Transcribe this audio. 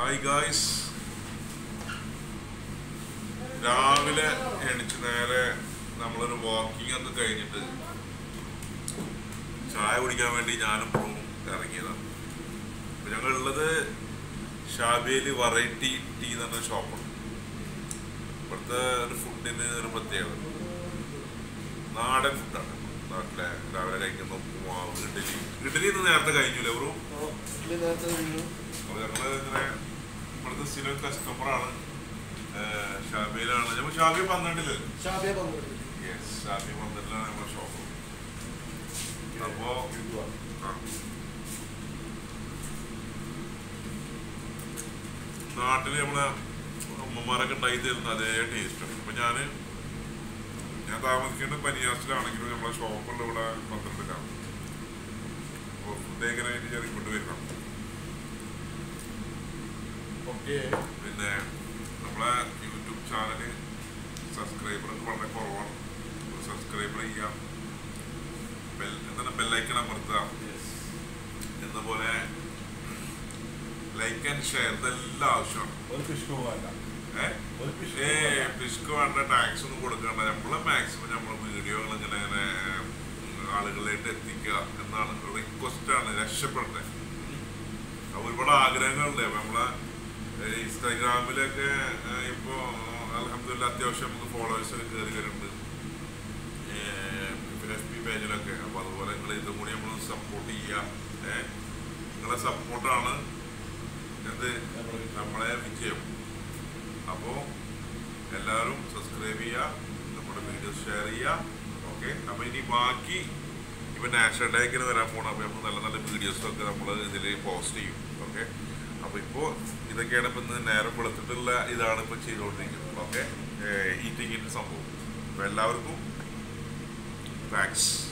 Hi guys രാവിലെ എണിച്ച് നേരെ നമ്മളൊരു വാക്കിംഗ് ഒക്കെ കഴിഞ്ഞിട്ട് ചായ കുടിക്കാൻ വേണ്ടി ഞാനും പ്രൂവും ഇറങ്ങിയതാണ് അപ്പൊ ഞങ്ങളുള്ളത് ഷാബിയല് വെറൈറ്റി ടീ എന്ന് പറഞ്ഞ ഷോപ്പാണ് ഇവിടുത്തെ ഒരു ഫുഡിന് ഒരു പ്രത്യേകത നാടൻ ഫുഡാണ് നാട്ടിലെ രാവിലെ കഴിക്കുന്ന ഉപ്പുമാവ് ഇഡലി ഇഡലി ഇന്ന് നേരത്തെ കഴിഞ്ഞില്ലേ ബ്രൂ അപ്പൊ ഞങ്ങള് ഇങ്ങനെ ഇവിടുത്തെ സ്ഥിരം കസ്റ്റമറാണ് ഷാബിയിലാണ് നമ്മൾ ഷാബി പന്ത്രണ്ടില് യെസ് ഷാബി പന്ത്രണ്ടിലാണ് നമ്മുടെ ഷോപ്പ് അപ്പോ ആ. നാട്ടില് നമ്മളെ അമ്മമാരൊക്കെ ഉണ്ടായി തരുന്ന അതേ ടേസ്റ്റ് അപ്പൊ ഞാന് ഞാൻ താമസിക്കുന്ന പനിയാസിലാണെങ്കിലും നമ്മളെ ഷോപ്പുള്ള ഇവിടെ പന്ത്രണ്ടിലാണ് അപ്പോൾ ഫുഡ് കഴിക്കാനായിട്ട് ഞാൻ ഇങ്ങോട്ട് വരണം ഓക്കെ പിന്നെ നമ്മളെ യൂട്യൂബ് ചാനൽ സബ്സ്ക്രൈബർ വളരെ കുറവാണ് സബ്സ്ക്രൈബർ ചെയ്യാം ബെൽ എന്താണ് ബെല്ലൈക്കൺ അമർത്തുക എന്ന പോലെ ലൈക്ക് ആൻഡ് ഷെയർ ഇതെല്ലാം ആവശ്യമാണ് ഒരു കൃഷ്ണകുമാരല്ല ഏഹ് ഒരു ഏ പിസ്ക് വേണ്ട ടാക്സ് ഒന്നും കൊടുക്കണ്ട നമ്മളെ മാക്സിമം നമ്മളെ വീഡിയോകൾ ഇങ്ങനെ ഇങ്ങനെ ഉം, ആളുകളിലേക്ക് എത്തിക്കുക എന്നാണ് റിക്വസ്റ്റ് ആണ് രക്ഷപ്പെടട്ടെ അപ്പൊ ഒരുപാട് ആഗ്രഹങ്ങളുണ്ട് അപ്പൊ നമ്മളെ ഏ, ഇൻസ്റ്റാഗ്രാമിലൊക്കെ ഏ, ഇപ്പൊ അലഹമില്ല അത്യാവശ്യം നമുക്ക് ഫോളോവേഴ്സ് ഒക്കെ കയറി വരുന്നുണ്ട് എഫ് പി പേജിലൊക്കെ അപ്പൊ അതുപോലെ നിങ്ങൾ ഇതും കൂടി നമ്മൾ സപ്പോർട്ട് ചെയ്യുക ഏഹ് നിങ്ങളെ സപ്പോർട്ടാണ് എന്ത് നമ്മളെ വിജയം അപ്പോൾ എല്ലാവരും സബ്സ്ക്രൈബ് ചെയ്യുക നമ്മുടെ വീഡിയോസ് ഷെയർ ചെയ്യുക ഓക്കെ അപ്പോൾ ഇനി ബാക്കി ഇപ്പം നാഷണൽ ഡേക്കിന് വരാൻ പോകണം അപ്പോൾ നമുക്ക് നല്ല നല്ല വീഡിയോസൊക്കെ നമ്മൾ ഇതിൽ പോസ്റ്റ് ചെയ്യും ഓക്കെ അപ്പോൾ ഇപ്പോൾ ഇതൊക്കെയാണ് ഇപ്പം ഇന്ന് നേരം വെളുത്തിട്ടുള്ള ഇതാണ് ഇപ്പോൾ ചെയ്തുകൊണ്ടിരിക്കുന്നത് ഓക്കെ ഈറ്റിങ്ങിൻ്റെ സംഭവം അപ്പോൾ എല്ലാവർക്കും താങ്ക്സ്